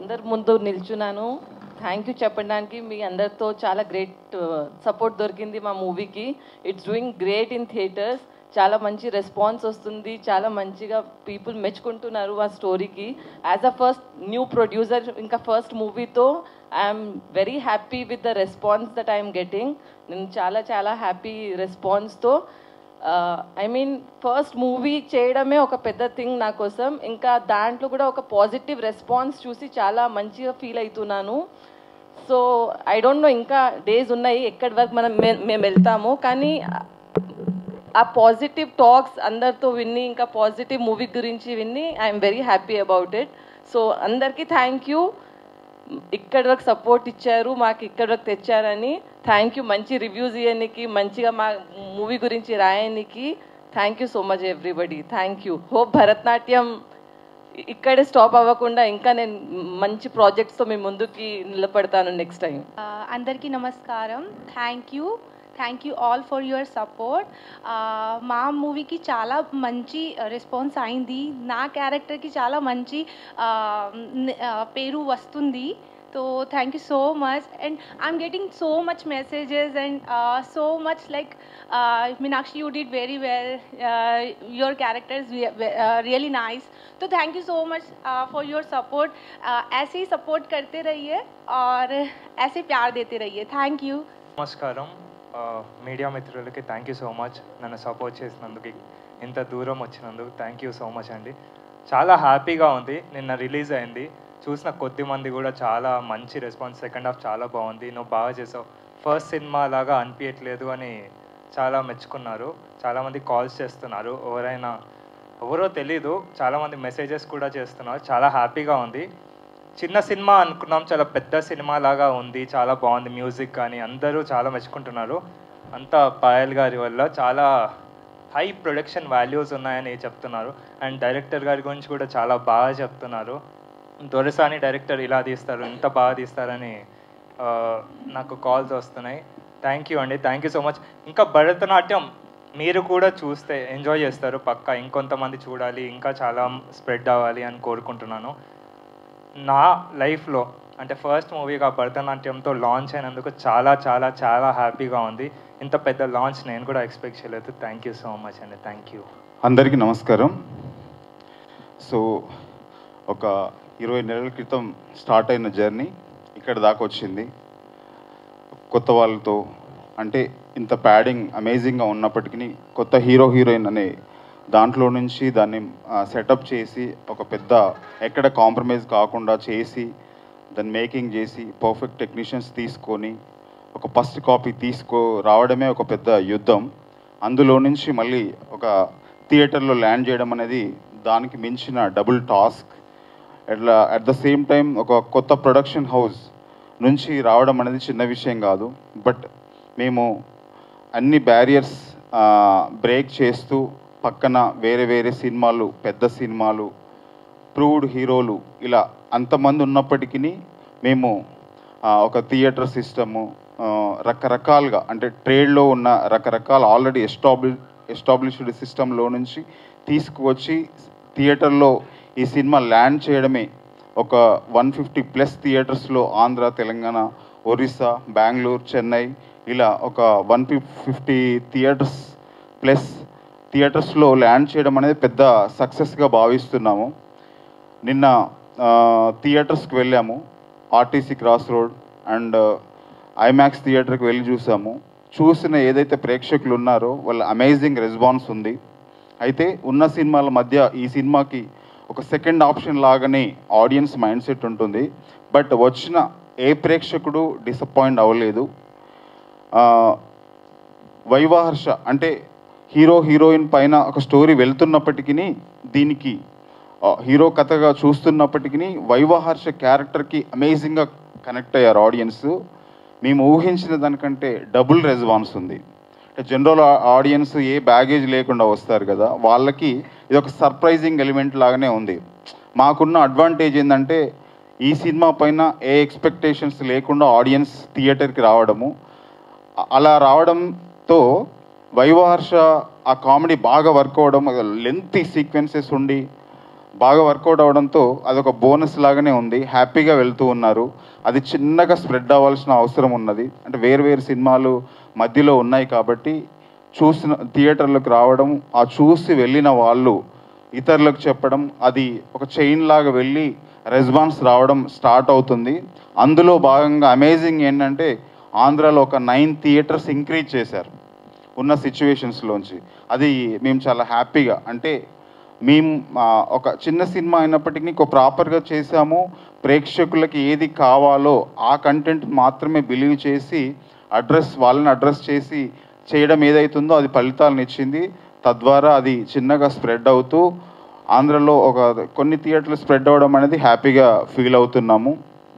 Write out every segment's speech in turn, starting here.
అందరి ముందు నిల్చున్నాను thank you చెప్పడానికి మీ అందరితో చాలా గ్రేట్ సపోర్ట్ దొరికింది మా మూవీకి it's doing great in theatres చాలా మంచి రెస్పాన్స్ వస్తుంది చాలా మంచిగా పీపుల్ మెచ్చుకుంటున్నారు ఆ స్టోరీకి as a first new producer ఇంకా ఫస్ట్ మూవీతో I'm very happy with the response that I'm getting నేను చాలా చాలా హ్యాపీ రెస్పాన్స్తో ఐ మీన్ ఫస్ట్ మూవీ చేయడమే ఒక పెద్ద థింగ్ నా కోసం ఇంకా దాంట్లో కూడా ఒక పాజిటివ్ రెస్పాన్స్ చూసి చాలా మంచిగా ఫీల్ అవుతున్నాను సో ఐ డోంట్ నో ఇంకా డేస్ ఉన్నాయి ఎక్కడి వరకు మనం మే- మేము వెళ్తాము కానీ ఆ పాజిటివ్ టాక్స్ అందరితో విని ఇంకా పాజిటివ్ మూవీ గురించి విని I'm very happy about it so అందరికీ థ్యాంక్ యూ ఇక్కడి వరకు సపోర్ట్ ఇచ్చారు మాకు ఇక్కడి వరకు తెచ్చారని థ్యాంక్ యూ మంచి రివ్యూస్ ఇవ్వడానికి మంచిగా మా మూవీ గురించి రాయడానికి thank you so much everybody thank you hope Bharatanatyam ఇక్కడే స్టాప్ అవ్వకుండా ఇంకా నేను మంచి ప్రాజెక్ట్స్తో మీ ముందుకి నిలబడతాను నెక్స్ట్ టైం Uh, అందరికీ నమస్కారం thank you thank you all for your support మా మూవీకి చాలా మంచి రెస్పాన్స్ అయింది నా క్యారెక్టర్కి చాలా మంచి uh, న- uh, పేరు వస్తుంది so thank you so much and I'm getting so much messages and so much like Meenakshi you did very well your characters really nice तो thank you so much for your support ऐसे ही support करते रहिए और ऐसे प्यार देते रहिए थैंक यू నమస్కారం ఆ, మీడియా మిత్రులకి థ్యాంక్ యూ సో మచ్ నన్ను సపోర్ట్ చేసినందుకు ఇంత దూరం వచ్చినందుకు థ్యాంక్ యూ సో మచ్ అండి చాలా హ్యాపీగా ఉంది నిన్న రిలీజ్ అయింది చూసిన కొద్ది మంది కూడా చాలా మంచి రెస్పాన్స్ సెకండ్ హాఫ్ చాలా బాగుంది నువ్వు బాగా చేసావు ఫస్ట్ సినిమా లాగా అనిపించట్లేదు అని చాలా మెచ్చుకున్నారు చాలామంది కాల్స్ చేస్తున్నారు ఎవరైనా ఎవరో తెలీదు చాలామంది మెసేజెస్ కూడా చేస్తున్నారు చాలా హ్యాపీగా ఉంది చిన్న సినిమా అనుకున్నాం చాలా పెద్ద సినిమా లాగా ఉంది చాలా బాగుంది మ్యూజిక్ కానీ అందరూ చాలా మెచ్చుకుంటున్నారు అంతా పాయల్ గారి వల్ల చాలా హై ప్రొడక్షన్ వాల్యూస్ ఉన్నాయని చెప్తున్నారు అండ్ డైరెక్టర్ గారి గురించి కూడా చాలా బాగా చెప్తున్నారు దొరసాని డైరెక్టర్ ఇలా తీస్తారు ఇంత బాగా తీస్తారని ఆ, నాకు కాల్స్ వస్తున్నాయి థ్యాంక్ యూ అండి థ్యాంక్ యూ సో మచ్ ఇంకా భరతనాట్యం మీరు కూడా చూస్తే ఎంజాయ్ చేస్తారు పక్కా ఇంకొంతమంది చూడాలి ఇంకా చాలా స్ప్రెడ్ అవ్వాలి అని కోరుకుంటున్నాను నా లైఫ్లో అంటే ఫస్ట్ మూవీగా భరతనాట్యంతో లాంచ్ అయినందుకు చాలా చాలా చాలా హ్యాపీగా ఉంది ఇంత పెద్ద లాంచ్ నేను కూడా ఎక్స్పెక్ట్ చేయలేదు థ్యాంక్ యూ సో మచ్ అండి థ్యాంక్ యూ అందరికీ నమస్కారం సో ఒక ఇరవై నెలల క్రితం స్టార్ట్ అయిన జర్నీ ఇక్కడ దాకా వచ్చింది కొత్త వాళ్ళతో అంటే ఇంత ప్యాడింగ్ అమేజింగ్గా ఉన్నప్పటికీ కొత్త హీరో హీరోయిన్ అనే దాంట్లో నుంచి దాన్ని సెటప్ చేసి ఒక పెద్ద ఎక్కడ కాంప్రమైజ్ కాకుండా చేసి దాన్ని మేకింగ్ చేసి పర్ఫెక్ట్ టెక్నీషియన్స్ తీసుకొని ఒక ఫస్ట్ కాపీ తీసుకో రావడమే ఒక పెద్ద యుద్ధం అందులో నుంచి మళ్ళీ ఒక థియేటర్లో ల్యాండ్ చేయడం అనేది దానికి మించిన డబుల్ టాస్క్ అట్లా అట్ ద సేమ్ టైం ఒక కొత్త ప్రొడక్షన్ హౌస్ నుంచి రావడం అనేది చిన్న విషయం కాదు బట్ మేము అన్ని బ్యారియర్స్ బ్రేక్ చేస్తూ పక్కన వేరే వేరే సినిమాలు పెద్ద సినిమాలు ప్రూవ్డ్ హీరోలు ఇలా అంతమంది ఉన్నప్పటికీ మేము ఆ, ఒక థియేటర్ సిస్టము రకరకాలుగా అంటే ట్రేడ్లో ఉన్న రకరకాల ఆల్రెడీ ఎస్టాబ్లి ఎస్టాబ్లిష్డ్ సిస్టంలో నుంచి తీసుకువచ్చి థియేటర్లో ఈ సినిమా ల్యాండ్ చేయడమే ఒక వన్ ఫిఫ్టీ ప్లస్ థియేటర్స్లో ఆంధ్ర తెలంగాణ ఒరిస్సా బెంగళూరు చెన్నై ఇలా ఒక వన్ ఫిఫ్టీ థియేటర్స్ ప్లస్ థియేటర్స్లో ల్యాండ్ చేయడం అనేది పెద్ద సక్సెస్గా భావిస్తున్నాము నిన్న ఆ, థియేటర్స్కి వెళ్ళాము RTC cross road and IMAX థియేటర్కి వెళ్ళి చూసాము చూసిన ఏదైతే ప్రేక్షకులు ఉన్నారో వాళ్ళ అమేజింగ్ రెస్పాన్స్ ఉంది అయితే ఉన్న సినిమాల మధ్య ఈ సినిమాకి ఒక సెకండ్ ఆప్షన్ లాగానే ఆడియన్స్ మైండ్ సెట్ ఉంటుంది బట్ వచ్చిన ఏ ప్రేక్షకుడు డిసప్పాయింట్ అవ్వలేదు ఆ, వైవాహర్ష అంటే హీరో హీరోయిన్ పైన ఒక స్టోరీ వెళ్తున్నప్పటికీ దీనికి ఆ, హీరో కథగా చూస్తున్నప్పటికీ వైవాహర్ష క్యారెక్టర్కి అమేజింగ్గా కనెక్ట్ అయ్యారు ఆడియన్స్ మేము ఊహించిన దానికంటే డబుల్ రెస్పాన్స్ ఉంది అంటే జనరల్ ఆడియన్స్ ఏ బ్యాగేజ్ లేకుండా వస్తారు కదా వాళ్ళకి ఇది ఒక సర్ప్రైజింగ్ ఎలిమెంట్ లాగానే ఉంది మాకున్న అడ్వాంటేజ్ ఏంటంటే ఈ సినిమా పైన ఏ ఎక్స్పెక్టేషన్స్ లేకుండా ఆడియన్స్ థియేటర్కి రావడము అ- అలా రావడంతో వైవాహర్ష ఆ కామెడీ బాగా వర్క్ అవడం లెంతీ సీక్వెన్సెస్ ఉండి బాగా వర్కౌట్ అవడంతో అదొక బోనస్ లాగానే ఉంది హ్యాపీగా వెళ్తూ ఉన్నారు అది చిన్నగా స్ప్రెడ్ అవ్వాల్సిన అవసరం ఉన్నది అంటే వేరు వేరు సినిమాలు మధ్యలో ఉన్నాయి కాబట్టి చూసిన థియేటర్లకు రావడం ఆ చూసి వెళ్ళిన వాళ్ళు ఇతరులకు చెప్పడం అది ఒక చైన్ లాగా వెళ్ళి రెస్పాన్స్ రావడం స్టార్ట్ అవుతుంది అందులో భాగంగా అమేజింగ్ ఏంటంటే ఆంధ్రాలో ఒక నైన్ థియేటర్స్ ఇంక్రీజ్ చేశారు ఉన్న సిచ్యువేషన్స్లోంచి అది మేము చాలా హ్యాపీగా అంటే మేము ఆ, ఒక చిన్న సినిమా అయినప్పటికీ ఒక ప్రాపర్గా చేసాము ప్రేక్షకులకి ఏది కావాలో ఆ కంటెంట్ మాత్రమే బిలీవ్ చేసి అడ్రస్ వాళ్ళని అడ్రస్ చేసి చేయడం ఏదైతుందో అది ఫలితాలను ఇచ్చింది తద్వారా అది చిన్నగా స్ప్రెడ్ అవుతూ ఆంధ్రలో ఒక కొన్ని థియేటర్లు స్ప్రెడ్ అవ్వడం అనేది హ్యాపీగా ఫీల్ అవుతున్నాము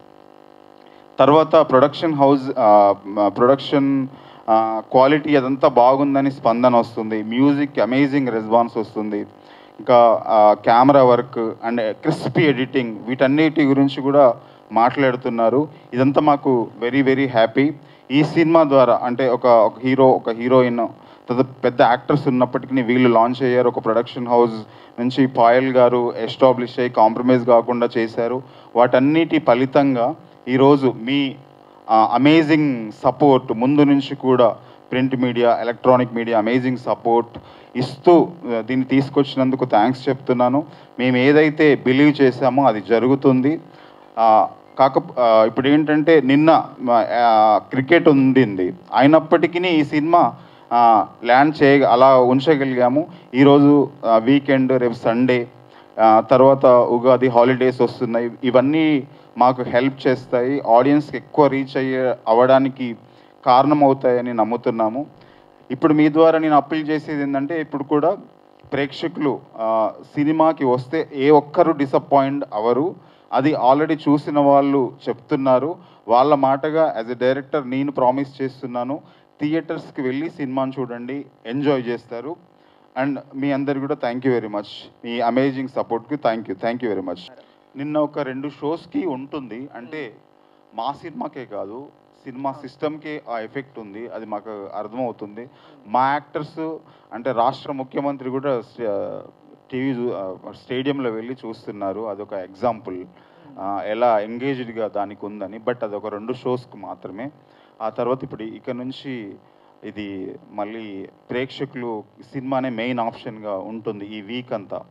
తర్వాత ప్రొడక్షన్ హౌస్ ప్రొడక్షన్ క్వాలిటీ అదంతా బాగుందని స్పందన వస్తుంది మ్యూజిక్ అమేజింగ్ రెస్పాన్స్ వస్తుంది ఇంకా camera work and crispy editing వీటన్నిటి గురించి కూడా మాట్లాడుతున్నారు ఇదంతా మాకు వెరీ వెరీ హ్యాపీ ఈ సినిమా ద్వారా అంటే ఒక ఒక హీరో ఒక హీరోయిన్ తర్వాత పెద్ద యాక్టర్స్ ఉన్నప్పటికీ వీళ్ళు లాంచ్ అయ్యారు ఒక ప్రొడక్షన్ హౌస్ నుంచి పాయల్ గారు ఎస్టాబ్లిష్ అయ్యి కాంప్రమైజ్ కాకుండా చేశారు వాటన్నిటి ఫలితంగా ఈరోజు మీ అమేజింగ్ సపోర్ట్ ముందు నుంచి కూడా print media electronic media amazing support ఇస్తూ ఆ, దీన్ని తీసుకొచ్చినందుకు థ్యాంక్స్ చెప్తున్నాను మేము ఏదైతే బిలీవ్ చేశామో అది జరుగుతుంది ఆ, కాక ఆ, ఇప్పుడు ఏంటంటే నిన్న క్రికెట్ ఉండింది అయినప్పటికీ ఈ సినిమా ల్యాండ్ చేయ అలా ఉంచగలిగాము ఈరోజు వీకెండ్ రేపు సండే తర్వాత ఉగాది హాలిడేస్ వస్తున్నాయి ఇవన్నీ మాకు హెల్ప్ చేస్తాయి ఆడియన్స్కి ఎక్కువ రీచ్ అయ్యే అవ్వడానికి కారణమవుతాయని నమ్ముతున్నాము ఇప్పుడు మీ ద్వారా నేను అప్పీల్ చేసేది ఏంటంటే ఇప్పుడు కూడా ప్రేక్షకులు ఆ, సినిమాకి వస్తే ఏ ఒక్కరు డిసప్పాయింట్ అవరు అది ఆల్రెడీ చూసిన వాళ్ళు చెప్తున్నారు వాళ్ళ మాటగా యాజ్ ఎ డైరెక్టర్ నేను ప్రామిస్ చేస్తున్నాను థియేటర్స్కి వెళ్ళి సినిమాని చూడండి ఎంజాయ్ చేస్తారు అండ్ మీ అందరికి కూడా థ్యాంక్ యూ వెరీ మచ్ మీ అమేజింగ్ సపోర్ట్కి thank you thank you very much నిన్న ఒక రెండు షోస్కి ఉంటుంది అంటే మా సినిమాకే కాదు సినిమా సిస్టమ్కి ఆ ఎఫెక్ట్ ఉంది అది మాకు అర్థమవుతుంది మా యాక్టర్స్ అంటే రాష్ట్ర ముఖ్యమంత్రి కూడా టీవీ స్టేడియంలో వెళ్ళి చూస్తున్నారు అదొక ఎగ్జాంపుల్ ఎలా ఎంగేజ్డ్గా దానికి ఉందని బట్ అది ఒక రెండు షోస్కి మాత్రమే ఆ తర్వాత ఇప్పుడు ఇక నుంచి ఇది మళ్ళీ ప్రేక్షకులు సినిమానే మెయిన్ ఆప్షన్గా ఉంటుంది ఈ వీక్ అంతా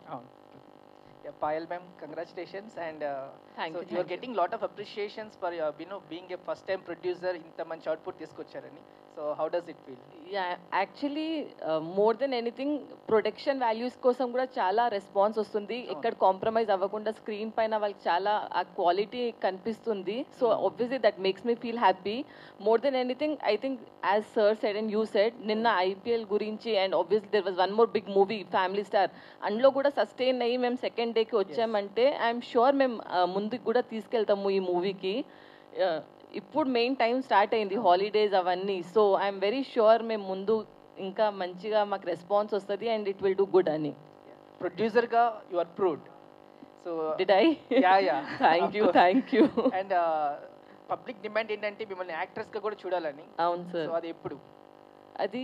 Yeah, Payal ma'am, congratulations and uh, Thank so you, you are thank you. getting lot of appreciations for uh, you know being a first time producer ఇంత మంచి అవుట్పుట్ తీసుకొచ్చారని so how does it feel yeah actually more than anything protection values కోసం కూడా చాలా response వస్తుంది ఎక్కడ compromise అవ్వకుండా screen పైన వాళ్ళకి చాలా ఆ క్వాలిటీ కనిపిస్తుంది so obviously that makes me feel happy more than anything I think as sir said and you said నిన్న ఐపీఎల్ గురించి and obviously there was one more big movie family star అందులో కూడా sustain అయ్యి మేము second డేకి వచ్చామంటే I'm sure మేము uh, ముందుకు కూడా తీసుకెళ్తాము ఈ మూవీకి ఇప్పుడు మెయిన్ టైం స్టార్ట్ అయింది హాలిడేస్ అవన్నీ సో ఐఎమ్ వెరీ షూర్ మేము ముందు ఇంకా మంచిగా మాకు రెస్పాన్స్ వస్తుంది and it will do good అని ప్రొడ్యూసర్ గా you are proved so did I yeah yeah thank you thank you and public demand ఏంటంటే మిమ్మల్ని యాక్ట్రెస్ గా కూడా చూడాలని అవును సో సార్ అది ఎప్పుడు అది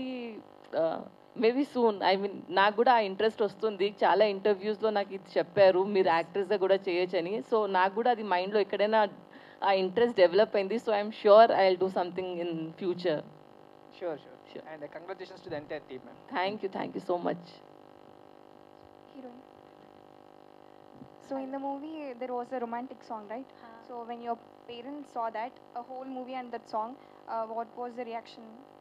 మేబీ సూన్ ఐ మీన్ నాకు కూడా ఆ ఇంట్రెస్ట్ వస్తుంది చాలా ఇంటర్వ్యూస్లో నాకు ఇది చెప్పారు మీరు యాక్ట్రెస్గా కూడా చేయొచ్చని సో నాకు కూడా అది మైండ్లో ఎక్కడైనా ఆ ఇంట్రెస్ట్ డెవలప్ అయింది so I'm sure I will do something in future sure sure Sure. And congratulations to the entire team ma'am thank you thank you so much Heroine. So in the movie, there was a romantic song, right? So when your parents saw that, a whole movie and that song, uh, what was the reaction?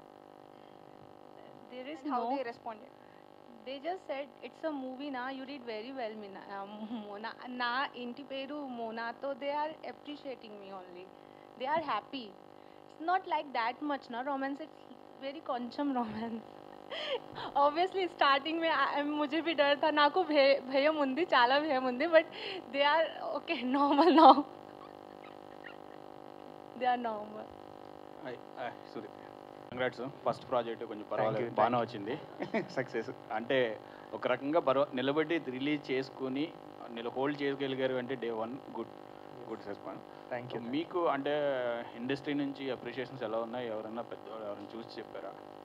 There is and how no. they responded? They just said it's a movie na. You did very well, Mina. Uh, Mona. Na inti peru Mona. So they are appreciating me only. They are happy. It's not like that much na romance. It's very కొంచెం romance. Obviously starting మే ముझे भी डर था నాకు భయ- భయం ఉంది చాలా భయం ఉంది but they are okay normal now they are normal Surya congrats first project కొంచెం పర్వాలేదు you, బాగానే thank వచ్చింది సక్సెస్ అంటే ఒక రకంగా పర్వ నిలబెట్టి రిలీజ్ చేసుకుని నిల హోల్డ్ చేయగలిగారు అంటే day one good good response thank you మీకు అంటే ఇండస్ట్రీ నుంచి అప్రిషియేషన్స్ ఎలా ఉన్నాయి ఎవరన్నా పెద్దవాళ్ళు ఎవరైనా చూసి చెప్పారా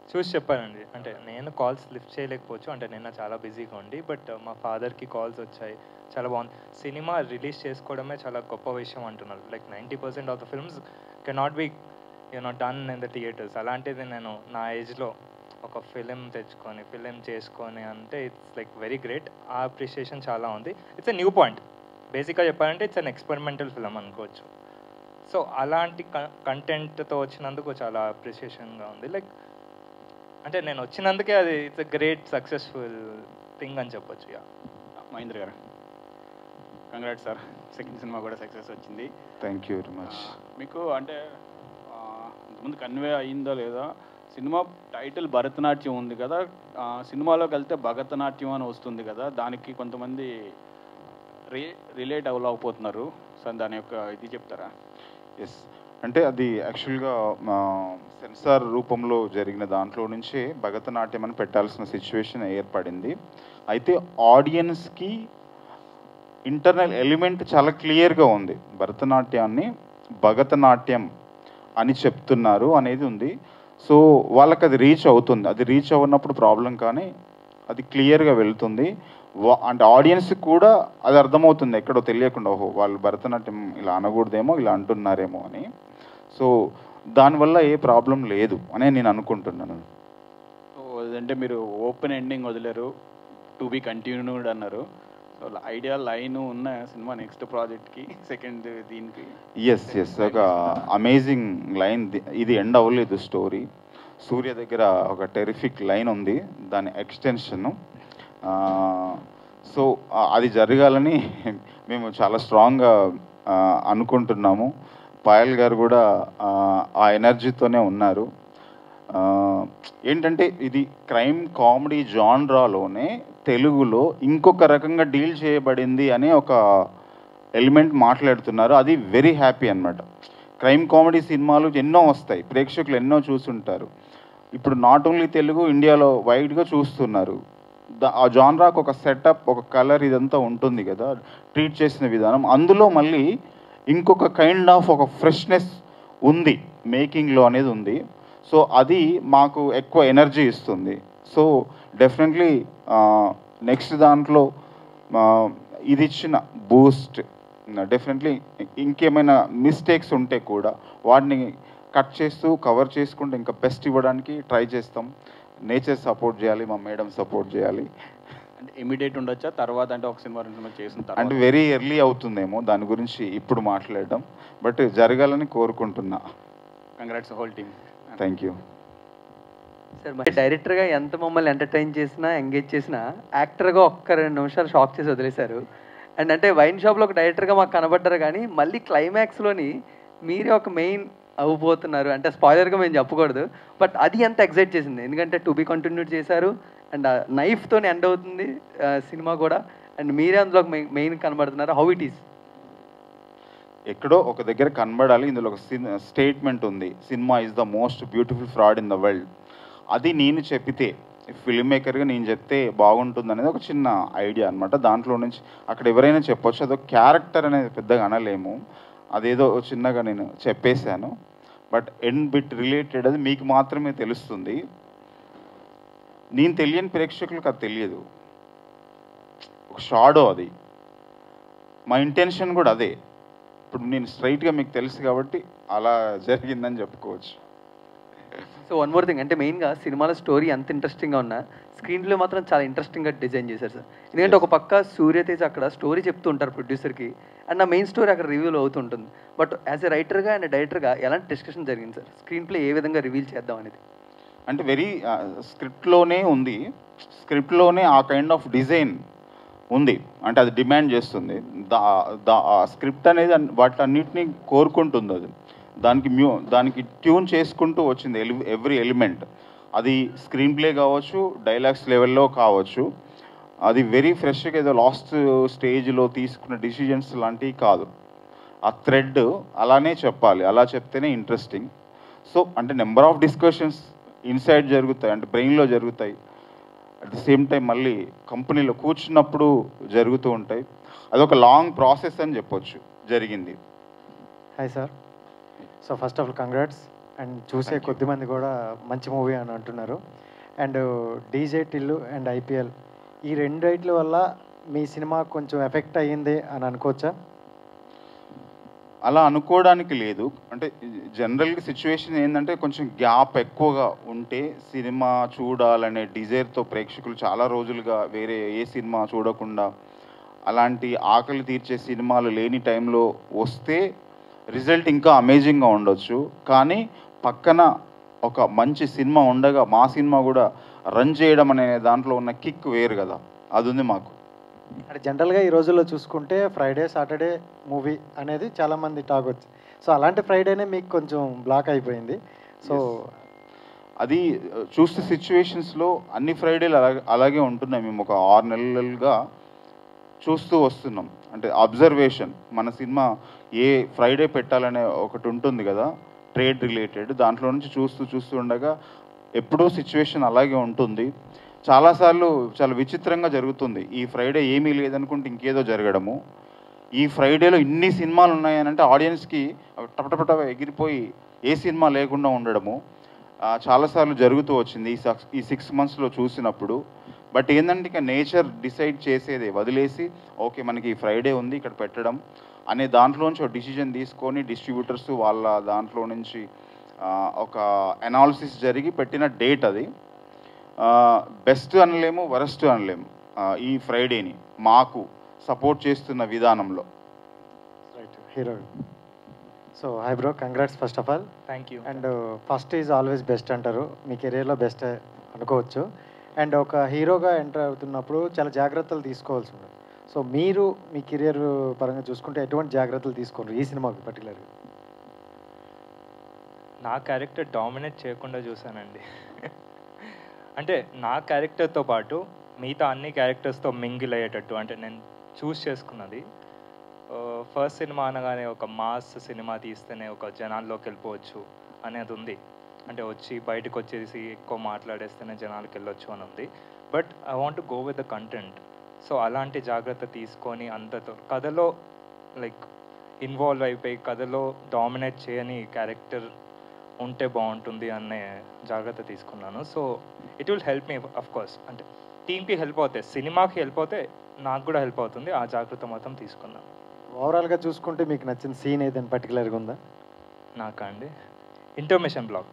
చూసి చెప్పానండి అంటే నేను కాల్స్ లిఫ్ట్ చేయలేకపోవచ్చు అంటే నిన్న చాలా బిజీగా ఉండి బట్ మా ఫాదర్కి కాల్స్ వచ్చాయి చాలా బాగుంది సినిమా రిలీజ్ చేసుకోవడమే చాలా గొప్ప విషయం అంటున్నారు like ninety percent of the films cannot be you know done in the theatres అలాంటిది నేను నా ఏజ్లో ఒక ఫిలిం తెచ్చుకొని ఫిలిం చేసుకొని అంటే it's like very great uh appreciation చాలా ఉంది ఇట్స్ ఎ న్యూ పాయింట్ బేసిక్గా చెప్పాలంటే ఇట్స్ అన్ ఎక్స్పెరిమెంటల్ ఫిలిం అనుకోవచ్చు సో అలాంటి కంటెంట్తో వచ్చినందుకు చాలా అప్రిషియేషన్గా ఉంది లైక్ అంటే నేను వచ్చినందుకే అది it's uh great successful thing అని చెప్పొచ్చు yeah Mahendra garu congrats sir second cinema కూడా సక్సెస్ వచ్చింది థ్యాంక్ యూ వెరీ మచ్ ఆ, మీకు అంటే ఆ, ఇంతకుముందు కన్వే అయిందో లేదా సినిమా టైటిల్ భరతనాట్యం ఉంది కదా ఆ, సినిమాలోకి వెళ్తే భరతనాట్యం అని వస్తుంది కదా దానికి కొంతమంది రి రిలేట్ అవ్వలేకపోతున్నారు సార్ దాని యొక్క ఇది చెప్తారా ఎస్ అంటే అది యాక్చువల్గా సెన్సార్ రూపంలో జరిగిన దాంట్లో నుంచే భరతనాట్యం అని పెట్టాల్సిన సిచ్యువేషన్ ఏర్పడింది అయితే ఆడియన్స్కి ఇంటర్నల్ ఎలిమెంట్ చాలా క్లియర్గా ఉంది భరతనాట్యాన్ని భరతనాట్యం అని చెప్తున్నారు అనేది ఉంది సో వాళ్ళకి అది రీచ్ అవుతుంది అది రీచ్ అవ్వనప్పుడు ప్రాబ్లం కానీ అది క్లియర్గా వెళ్తుంది వా- అంటే ఆడియన్స్ కూడా అది అర్థమవుతుంది ఎక్కడో తెలియకుండా ఓహో వాళ్ళు భరతనాట్యం ఇలా అనకూడదేమో ఇలా అంటున్నారేమో అని సో దానివల్ల ఏ ప్రాబ్లం లేదు అనే నేను అనుకుంటున్నాను సో అదంటే మీరు ఓపెన్ ఎండింగ్ వదిలేరు టు బి కంటిన్యూడ్ అన్నారు సో ఐడియా లైన్ ఉన్న సినిమా నెక్స్ట్ ప్రాజెక్ట్కి సెకండ్ దీనికి ఎస్ ఎస్ ఒక అమేజింగ్ లైన్ ఇది ఎండ్ అవ్వలేదు స్టోరీ సూర్య దగ్గర ఒక టెరిఫిక్ లైన్ ఉంది దాని ఎక్స్టెన్షన్ సో అది జరగాలని మేము చాలా స్ట్రాంగ్గా అనుకుంటున్నాము పాయల్ గారు కూడా ఆ, ఆ ఎనర్జీతోనే ఉన్నారు ఆ, ఏంటంటే ఇది క్రైమ్ కామెడీ జాన్రాలోనే తెలుగులో ఇంకొక రకంగా డీల్ చేయబడింది అనే ఒక ఎలిమెంట్ మాట్లాడుతున్నారు అది వెరీ హ్యాపీ అన్నమాట క్రైమ్ కామెడీ సినిమాలు ఎన్నో వస్తాయి ప్రేక్షకులు ఎన్నో చూస్తుంటారు ఇప్పుడు నాట్ ఓన్లీ తెలుగు ఇండియాలో వైడ్గా చూస్తున్నారు ద- ఆ జాన్రాకు ఒక సెటప్ ఒక కలర్ ఇదంతా ఉంటుంది కదా ట్రీట్ చేసిన విధానం అందులో మళ్ళీ ఇంకొక కైండ్ ఆఫ్ ఒక ఫ్రెష్నెస్ ఉంది మేకింగ్లో అనేది ఉంది సో అది మాకు ఎక్కువ ఎనర్జీ ఇస్తుంది సో డెఫినెట్లీ నెక్స్ట్ దాంట్లో ఆ, ఇది ఇచ్చిన బూస్ట్ డెఫినెట్లీ ఇంకేమైనా మిస్టేక్స్ ఉంటే కూడా వాటిని కట్ చేస్తూ కవర్ చేసుకుంటూ ఇంకా బెస్ట్ ఇవ్వడానికి ట్రై చేస్తాం నేచర్ సపోర్ట్ చేయాలి మా మేడం సపోర్ట్ చేయాలి అంటే ఇమీడియట్ ఉండొచ్చా తర్వాత అంటే ఒక సినిమా రెండు సినిమా చేసిన అంటే తర్వాత వెరీ ఎర్లీ అవుతుందేమో దాని గురించి ఇప్పుడు మాట్లాడడం బట్ జరగాలని కోరుకుంటున్నా congrats whole team thank you sir మరి డైరెక్టర్గా ఎంత మమ్మల్ని ఎంటర్టైన్ చేసినా ఎంగేజ్ చేసినా యాక్టర్గా ఒక్క రెండు నిమిషాలు షాక్ చేసి వదిలేశారు అండ్ అంటే వైన్ షాప్లో ఒక డైరెక్టర్గా మాకు కనబడ్డారు కానీ మళ్ళీ క్లైమాక్స్లోని మీరే ఒక మెయిన్ అవ్వబోతున్నారు అంటే స్పాయిలర్గా మేము చెప్పకూడదు బట్ అది ఎంత ఎగ్జైట్ చేసింది ఎందుకంటే టు బీ కంటిన్యూడ్ చేశారు అండ్ నైఫ్తో ఎండ్ అవుతుంది సినిమా కూడా అండ్ మీరే అందులో మెయిన్ కనబడుతున్నారు హౌ ఇట్ ఈస్ ఎక్కడో ఒక దగ్గర కనబడాలి ఇందులో ఒక స్టేట్మెంట్ ఉంది cinema is the most beautiful fraud in the world అది నేను చెప్పితే ఫిల్మ్ మేకర్గా నేను చెప్తే బాగుంటుంది అనేది ఒక చిన్న ఐడియా అనమాట దాంట్లో నుంచి అక్కడ ఎవరైనా చెప్పొచ్చు అదొక క్యారెక్టర్ అనేది పెద్దగా అనలేము అదేదో చిన్నగా నేను చెప్పేశాను బట్ ఎండ్ బిట్ రిలేటెడ్ అది మీకు మాత్రమే తెలుస్తుంది నేను తెలియని ప్రేక్షకులకు అది తెలియదు ఒక షాడో అది మా ఇంటెన్షన్ కూడా అదే ఇప్పుడు నేను స్ట్రైట్గా మీకు తెలుసు కాబట్టి అలా జరిగిందని చెప్పుకోవచ్చు సో వన్ మోర్ థింగ్ అంటే మెయిన్గా సినిమాలో స్టోరీ ఎంత ఇంట్రెస్టింగ్గా ఉన్నా స్క్రీన్లో మాత్రం చాలా ఇంట్రెస్టింగ్గా డిజైన్ చేశారు సార్ ఎందుకంటే ఒక పక్క సూర్యతేజ్ అక్కడ స్టోరీ చెప్తూ ఉంటారు ప్రొడ్యూసర్కి అండ్ ఆ మెయిన్ స్టోరీ అక్కడ రివ్యూలో అవుతుంటుంది బట్ యాజ్ ఎ రైటర్గా అండ్ డైరెక్టర్గా ఎలాంటి డిస్కషన్ జరిగింది సార్ స్క్రీన్ ప్లే ఏ విధంగా రివీల్ చేద్దాం అనేది అంటే వెరీ స్క్రిప్ట్లోనే ఉంది స్క్రిప్ట్లోనే ఆ కైండ్ ఆఫ్ డిజైన్ ఉంది అంటే అది డిమాండ్ చేస్తుంది దా దా ఆ స్క్రిప్ట్ అనేది అన్- వాటన్నిటిని కోరుకుంటుంది అది దానికి మ్యూ దానికి ట్యూన్ చేసుకుంటూ వచ్చింది ఎలి ఎవ్రీ ఎలిమెంట్ అది స్క్రీన్ ప్లే కావచ్చు డైలాగ్స్ లెవెల్లో కావచ్చు అది వెరీ ఫ్రెష్గా ఏదో లాస్ట్ స్టేజ్లో తీసుకున్న డిసిజన్స్ లాంటివి కాదు ఆ థ్రెడ్ అలానే చెప్పాలి అలా చెప్తేనే ఇంట్రెస్టింగ్ సో అంటే నెంబర్ ఆఫ్ డిస్కషన్స్ ఇన్సైడ్ జరుగుతాయి అంటే బ్రెయిన్లో జరుగుతాయి అట్ ద సేమ్ టైం మళ్ళీ కంపెనీలో కూర్చున్నప్పుడు జరుగుతూ ఉంటాయి అదొక లాంగ్ ప్రాసెస్ అని చెప్పొచ్చు జరిగింది hi sir so first of all congrats and చూసే కొద్ది మంది కూడా మంచి మూవీ అని అంటున్నారు and DJ Tillu and IPL ఈ రెండు రైట్ల వల్ల మీ సినిమా కొంచెం ఎఫెక్ట్ అయ్యింది అని అనుకోవచ్చా అలా అనుకోవడానికి లేదు అంటే జనరల్గా సిచ్యువేషన్ ఏంటంటే కొంచెం గ్యాప్ ఎక్కువగా ఉంటే సినిమా చూడాలనే డిజైర్తో ప్రేక్షకులు చాలా రోజులుగా వేరే ఏ సినిమా చూడకుండా అలాంటి ఆకలి తీర్చే సినిమాలు లేని టైంలో వస్తే రిజల్ట్ ఇంకా అమేజింగ్గా ఉండొచ్చు కానీ పక్కన ఒక మంచి సినిమా ఉండగా మా సినిమా కూడా రన్ చేయడం అనే దాంట్లో ఉన్న కిక్ వేరు కదా అది ఉంది మాకు అంటే జనరల్గా ఈ రోజుల్లో చూసుకుంటే ఫ్రైడే సాటర్డే మూవీ అనేది చాలామంది టాక్ వచ్చి సో అలాంటి ఫ్రైడేనే మీకు కొంచెం బ్లాక్ అయిపోయింది సో అది ఆ, చూస్తే సిచ్యువేషన్స్లో అన్ని ఫ్రైడేలు అలాగే అలాగే ఉంటున్నాయి మేము ఒక ఆరు నెలలుగా చూస్తూ వస్తున్నాం అంటే అబ్జర్వేషన్ మన సినిమా ఏ ఫ్రైడే పెట్టాలనే ఒకటి ఉంటుంది కదా ట్రేడ్ రిలేటెడ్ దాంట్లో నుంచి చూస్తూ చూస్తూ ఉండగా ఎప్పుడూ సిచ్యువేషన్ అలాగే ఉంటుంది చాలాసార్లు చాలా విచిత్రంగా జరుగుతుంది ఈ ఫ్రైడే ఏమీ లేదనుకుంటే ఇంకేదో జరగడము ఈ ఫ్రైడేలో ఇన్ని సినిమాలు ఉన్నాయనంటే ఆడియన్స్కి టపటపట ఎగిరిపోయి ఏ సినిమా లేకుండా ఉండడము ఆ, చాలాసార్లు జరుగుతూ వచ్చింది ఈ సక్స్ ఈ సిక్స్ మంత్స్లో చూసినప్పుడు బట్ ఏంటంటే ఇక నేచర్ డిసైడ్ చేసేదే వదిలేసి ఓకే మనకి ఈ ఫ్రైడే ఉంది ఇక్కడ పెట్టడం అనే దాంట్లోంచి ఒక డిసిజన్ తీసుకొని డిస్ట్రిబ్యూటర్స్ వాళ్ళ దాంట్లో నుంచి ఆ, ఒక అనాలిసిస్ జరిగి పెట్టిన డేట్ అది బెస్ట్ అనలేము వరస్ట్ అనలేము ఆ, ఈ ఫ్రైడేని మాకు సపోర్ట్ చేస్తున్న విధానంలో right hero so hi bro congrats first of all thank you and first is always best అంటారు మీ కెరీర్లో బెస్ట్ అనుకోవచ్చు అండ్ ఒక హీరోగా ఎంటర్ అవుతున్నప్పుడు చాలా జాగ్రత్తలు తీసుకోవాల్సి ఉంటుంది సో మీరు మీ కెరియర్ పరంగా చూసుకుంటే ఎటువంటి జాగ్రత్తలు తీసుకోండి ఈ సినిమాకి పర్టికులర్గా నా క్యారెక్టర్ డామినేట్ చేయకుండా చూశానండి అంటే నా క్యారెక్టర్తో పాటు మిగతా అన్ని క్యారెక్టర్స్తో మింగిల్ అయ్యేటట్టు అంటే నేను చూస్ చేసుకున్నది ఫస్ట్ సినిమా అనగానే ఒక మాస్ సినిమా తీస్తేనే ఒక జనాల్లోకి వెళ్ళిపోవచ్చు అనేది ఉంది అంటే వచ్చి బయటకు వచ్చేసి ఎక్కువ మాట్లాడేస్తేనే జనాలకు వెళ్ళొచ్చు అని ఉంది but I want go with the content so అలాంటి జాగ్రత్త తీసుకొని అంతతో కథలో లైక్ ఇన్వాల్వ్ అయిపోయి కథలో డామినేట్ చేయని క్యారెక్టర్ ఉంటే బాగుంటుంది అనే జాగ్రత్త తీసుకున్నాను so it will help me of course అంటే టీంకి హెల్ప్ అవుతాయి సినిమాకి హెల్ప్ అవుతే నాకు కూడా హెల్ప్ అవుతుంది ఆ జాగ్రత్త మాత్రం తీసుకున్నాను ఓవరాల్గా చూసుకుంటే మీకు నచ్చిన సీన్ ఏదైనా పర్టికులర్గా ఉందా నాకా అండి ఇంటర్మేషన్ బ్లాక్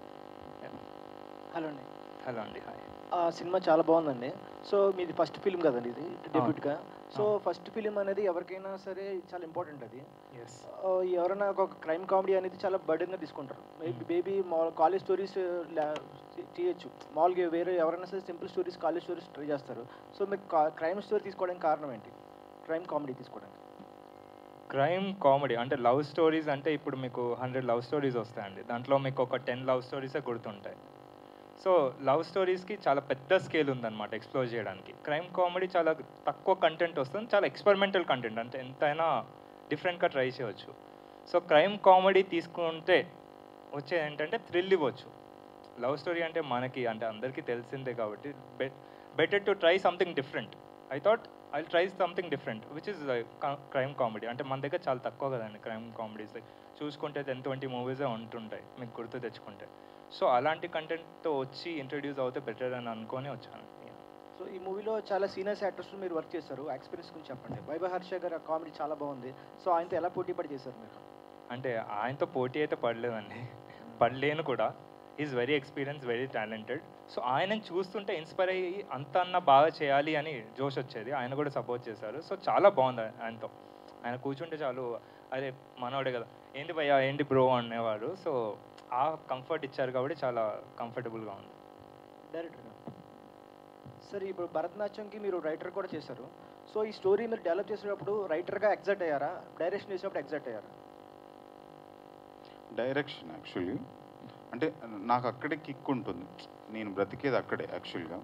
హలో అండి హలో అండి హాయ్ ఆ సినిమా చాలా బాగుందండి సో మీది ఫస్ట్ ఫిలిం కదండి ఇది డెబ్యూట్గా సో ఫస్ట్ ఫిలిం అనేది ఎవరికైనా సరే చాలా ఇంపార్టెంట్ అది ఎస్ ఆ, ఎవరైనా ఒక క్రైమ్ కామెడీ అనేది చాలా బర్డెన్గా తీసుకుంటారు మేబీ బేబీ మామూలు కాలేజ్ స్టోరీస్ చేయొచ్చు మామూలుగా వేరే ఎవరైనా సరే simple stories college stories try చేస్తారు సో మీకు క్రైమ్ స్టోరీ తీసుకోవడానికి కారణం ఏంటి క్రైమ్ కామెడీ తీసుకోవడానికి క్రైమ్ కామెడీ అంటే లవ్ స్టోరీస్ అంటే ఇప్పుడు మీకు హండ్రెడ్ లవ్ స్టోరీస్ వస్తాయండి దాంట్లో మీకు ఒక టెన్ లవ్ స్టోరీసే గుర్తుంటాయి సో లవ్ స్టోరీస్కి చాలా పెద్ద స్కేల్ ఉందన్నమాట ఎక్స్ప్లోర్ చేయడానికి క్రైమ్ కామెడీ చాలా తక్కువ కంటెంట్ వస్తుంది చాలా ఎక్స్పెరిమెంటల్ కంటెంట్ అంటే ఎంతైనా డిఫరెంట్గా ట్రై చేయవచ్చు సో క్రైమ్ కామెడీ తీసుకుంటే వచ్చేది ఏంటంటే థ్రిల్ ఇవ్వచ్చు లవ్ స్టోరీ అంటే మనకి అంటే అందరికీ తెలిసిందే కాబట్టి better to try something different I thought I try something different which is crime comedy అంటే మన దగ్గర చాలా తక్కువ కదండి క్రైమ్ కామెడీస్ చూసుకుంటే టెన్ ట్వంటీ మూవీసే ఉంటుంటాయి మీకు గుర్తు తెచ్చుకుంటే సో అలాంటి కంటెంట్తో వచ్చి ఇంట్రడ్యూస్ అవుతే బెటర్ అని అనుకొని వచ్చాను సో ఈ మూవీలో చాలా సీనియర్స్ యాక్టర్స్ మీరు వర్క్ చేశారు ఎక్స్పీరియన్స్ గురించి చెప్పండి వైభవ్ హర్ష గారి కామెడీ చాలా బాగుంది సో ఆయనతో ఎలా పోటీ పడి చేశారు మీరు అంటే ఆయనతో పోటీ అయితే పడలేదండి పడలేను కూడా is very experience very talented so ఆయనని చూస్తుంటే ఇన్స్పైర్ అయ్యి అంత అన్న బాగా చేయాలి అని జోష్ వచ్చేది ఆయన కూడా సపోర్ట్ చేశారు సో చాలా బాగుంది ఆయనతో ఆయన కూర్చుంటే చాలు అరే మనోడే కదా ఏంటి భయ్యా ఏంటి బ్రో అనేవాడు సో ఆ కంఫర్ట్ ఇచ్చారు కాబట్టి చాలా కంఫర్టబుల్గా ఉంది డైరెక్టర్ సార్ ఇప్పుడు భరతనాట్యంకి మీరు రైటర్ కూడా చేశారు సో ఈ స్టోరీ మీరు డెవలప్ చేసేటప్పుడు రైటర్గా ఎగ్జాక్ట్ అయ్యారా డైరెక్షన్ చేసేటప్పుడు ఎగ్జాక్ట్ అయ్యారా డైరెక్షన్ యాక్చువల్లీ అంటే నాకు అక్కడే కిక్ ఉంటుంది నేను బ్రతికేది అక్కడే యాక్చువల్గా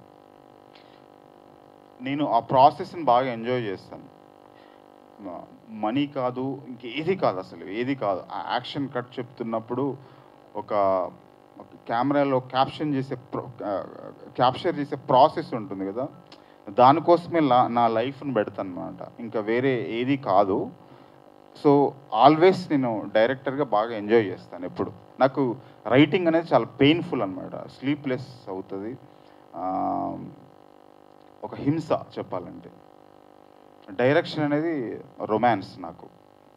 నేను ఆ ప్రాసెస్ని బాగా ఎంజాయ్ చేస్తాను మనీ కాదు ఇంకేది కాదు అసలు ఏది కాదు ఆ యాక్షన్ కట్ చెప్తున్నప్పుడు ఒక ఒక కెమెరాలో క్యాప్షన్ చేసే క్యాప్చర్ చేసే ప్రాసెస్ ఉంటుంది కదా దానికోసమే లా- నా లైఫ్ని పెడతాను అనమాట ఇంకా వేరే ఏది కాదు సో ఆల్వేస్ నేను డైరెక్టర్గా బాగా ఎంజాయ్ చేస్తాను ఎప్పుడు నాకు రైటింగ్ అనేది చాలా పెయిన్ఫుల్ అనమాట స్లీప్లెస్ అవుతుంది ఆ, ఒక హింస చెప్పాలంటే డైరెక్షన్ అనేది రొమాన్స్ నాకు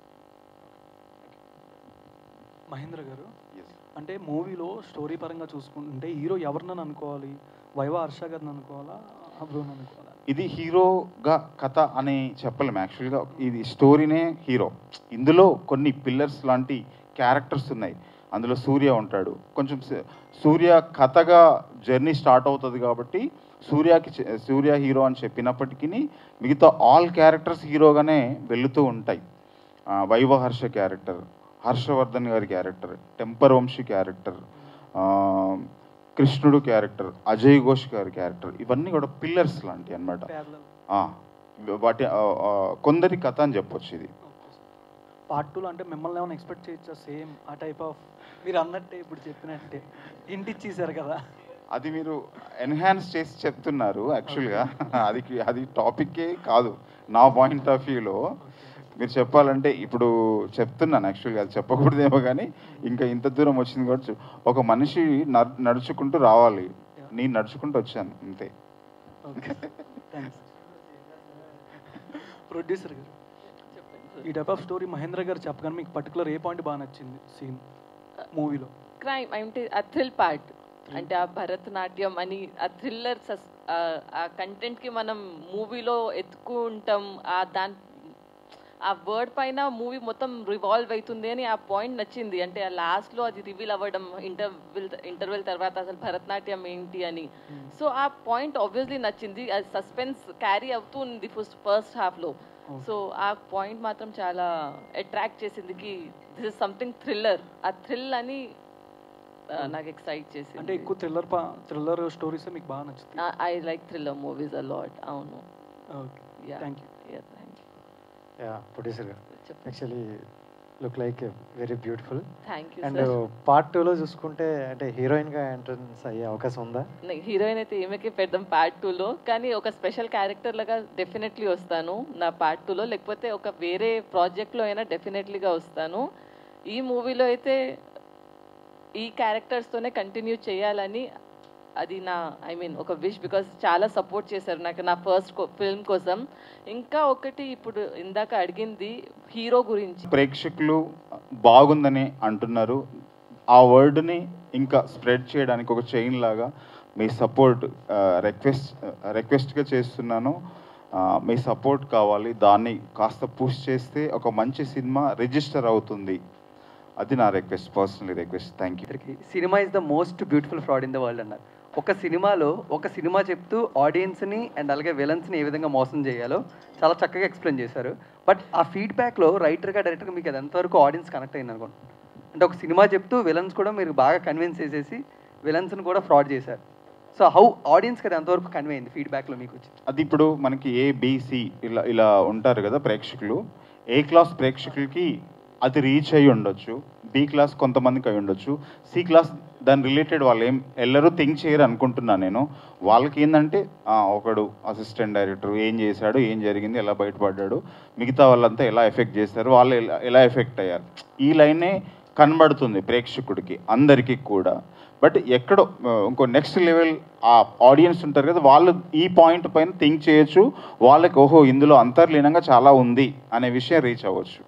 మహేంద్ర గారు అంటే మూవీలో స్టోరీ పరంగా చూసుకుంటుంటే హీరో ఎవరినని అనుకోవాలి వైవ హర్ష గారిని అనుకోవాలా అబ్రోని అనుకోవాలా ఇది హీరోగా కథ అని చెప్పలేము యాక్చువల్గా ఇది స్టోరీనే హీరో ఇందులో కొన్ని పిల్లర్స్ లాంటి క్యారెక్టర్స్ ఉన్నాయి అందులో సూర్య ఉంటాడు కొంచెం స- సూర్య కథగా జర్నీ స్టార్ట్ అవుతుంది కాబట్టి సూర్యకి చె- సూర్య హీరో అని చెప్పినప్పటికీ మిగతా ఆల్ క్యారెక్టర్స్ హీరోగానే వెళుతూ ఉంటాయి ఆ, వైవ హర్ష క్యారెక్టర్ హర్షవర్ధన్ గారి క్యారెక్టర్ టెంపర్ వంశీ క్యారెక్టర్ ఆ, కృష్ణుడు క్యారెక్టర్ అజయ్ ఘోష్ గారి క్యారెక్టర్ ఇవన్నీ కూడా పిల్లర్స్ లాంటివి అనమాట వాటి ఆ, ఆ, కొందరి కథ అని చెప్పొచ్చు ఇది పార్ట్ టూలో అంటే మిమ్మల్ని ఏమైనా ఎక్స్పెక్ట్ చేయొచ్చా సేమ్ ఆ టైప్ ఆఫ్ మీరు అన్నట్టే ఇప్పుడు చెప్పినట్టే ఇంటి ఇచ్చేసారు కదా అది మీరు ఎన్హాన్స్ చేసి చెప్తున్నారు యాక్చువల్గా అది అది టాపిక్కే కాదు నా పాయింట్ ఆఫ్ వ్యూలో మీరు చెప్పాలంటే ఇప్పుడు చెప్తున్నాను యాక్చువల్గా అది చెప్పకూడదేమో కానీ ఇంకా ఇంత దూరం వచ్చింది కూడా చెప్- ఒక మనిషి నడు నడుచుకుంటూ రావాలి నేను నడుచుకుంటూ వచ్చాను అంతే ఓకే థ్యాంక్స్ ప్రొడ్యూసర్ గారు ఈ టైప్ ఆఫ్ స్టోరీ మహేంద్ర గారు చెప్పగానే మీకు పర్టికులర్ ఏ పాయింట్ బాగా నచ్చింది సీన్ మూవీలో క్రైమ్ అంటే ఆ థ్రిల్ పార్ట్ అంటే ఆ భరతనాట్యం అని ఆ థ్రిల్లర్ సస్ ఆ- ఆ కంటెంట్కి మనం మూవీలో ఎత్తుకుంటాం ఆ దాని ఆ వర్డ్ పైన మూవీ మొత్తం రివాల్వ్ అవుతుంది అని ఆ పాయింట్ నచ్చింది అంటే ఆ లాస్ట్లో అది రివీల్ అవ్వడం ఇంటర్వెల్ ఇంటర్వెల్ తర్వాత అసలు భరతనాట్యం ఏంటి అని సో ఆ పాయింట్ ఆబ్వియస్లీ నచ్చింది అది సస్పెన్స్ క్యారీ అవుతూ ఉంది ఫస్ట్ ఫస్ట్ హాఫ్లో సో ఆ పాయింట్ మాత్రం చాలా అట్రాక్ట్ చేసింది కి this is something thriller uh thrill అని ఆ, నాకు ఎక్సైట్ చేసింది అంటే ఎక్కువ థ్రిల్లర్ థ్రిల్లర్ స్టోరీస్ మీకు బాగా నచ్చుతాయి I like thriller movies a lot అవును okay Yeah. Thank you Yeah, thank you. Yeah producer garu actually look like very beautiful Thank you, and sir. Part టూలో చూసుకుంటే అంటే హీరోయిన్గా ఎంట్రన్స్ అయ్యే అవకాశం ఉందా హీరోయిన్ అయితే ఈమెకి పెడదాం పార్ట్ టూలో కానీ ఒక స్పెషల్ క్యారెక్టర్ లాగా డెఫినెట్లీ వస్తాను నా పార్ట్ టూలో లేకపోతే ఒక వేరే ప్రాజెక్ట్లో అయినా డెఫినెట్లీగా వస్తాను ఈ మూవీలో అయితే ఈ క్యారెక్టర్స్తోనే కంటిన్యూ చేయాలని అది నా ఐ మీన్ ఒక విష్ బికాస్ చాలా సపోర్ట్ చేశారు నాకు నా ఫస్ట్ ఫిల్మ్ కోసం ఇంకా ఒకటి ఇప్పుడు ఇందాక అడిగింది హీరో గురించి ప్రేక్షకులు బాగుందని అంటున్నారు ఆ వర్డ్ని ఇంకా స్ప్రెడ్ చేయడానికి ఒక చైన్ లాగా మీ సపోర్ట్ రిక్వెస్ట్ రిక్వెస్ట్గా చేస్తున్నాను ఆ, మీ సపోర్ట్ కావాలి దాన్ని కాస్త పుష్ చేస్తే ఒక మంచి సినిమా రిజిస్టర్ అవుతుంది అది నా request personally request thank you cinema is the most beautiful fraud in the world అన్నారు ఒక సినిమాలో ఒక సినిమా చెప్తూ ఆడియన్స్ని అండ్ అలాగే విలన్స్ని ఏ విధంగా మోసం చేయాలో చాలా చక్కగా ఎక్స్ప్లెయిన్ చేశారు బట్ ఆ ఫీడ్బ్యాక్లో రైటర్గా డైరెక్టర్గా మీకు అది ఎంతవరకు ఆడియన్స్ కనెక్ట్ అయింది అనుకోండి అంటే ఒక సినిమా చెప్తూ విలన్స్ కూడా మీరు బాగా కన్విన్స్ చేసేసి విలన్స్ని కూడా ఫ్రాడ్ చేశారు సో హౌ ఆడియన్స్కి అది ఎంతవరకు కన్వే అయింది ఫీడ్బ్యాక్లో మీకు వచ్చి అది ఇప్పుడు మనకి ఏ బీసీ ఇలా ఇలా ఉంటారు కదా ప్రేక్షకులు ఏ క్లాస్ ప్రేక్షకులకి అది రీచ్ అయి ఉండొచ్చు బి క్లాస్ కొంతమందికి అయి ఉండొచ్చు సి క్లాస్ దాని రిలేటెడ్ వాళ్ళు ఏం ఎల్లరూ థింక్ చేయరు అనుకుంటున్నాను నేను వాళ్ళకి ఏంటంటే ఆ, ఒకడు అసిస్టెంట్ డైరెక్టర్ ఏం చేశాడు ఏం జరిగింది ఎలా బయటపడ్డాడు మిగతా వాళ్ళంతా ఎలా ఎఫెక్ట్ చేశారు వాళ్ళు ఎలా ఎలా ఎఫెక్ట్ అయ్యారు ఈ లైనే కనబడుతుంది ప్రేక్షకుడికి అందరికీ కూడా బట్ ఎక్కడో ఆ, ఇంకో నెక్స్ట్ లెవెల్ ఆ ఆడియన్స్ ఉంటారు కదా వాళ్ళు ఈ పాయింట్ పైన థింక్ చేయొచ్చు వాళ్ళకి ఓహో ఇందులో అంతర్లీనంగా చాలా ఉంది అనే విషయం రీచ్ అవ్వచ్చు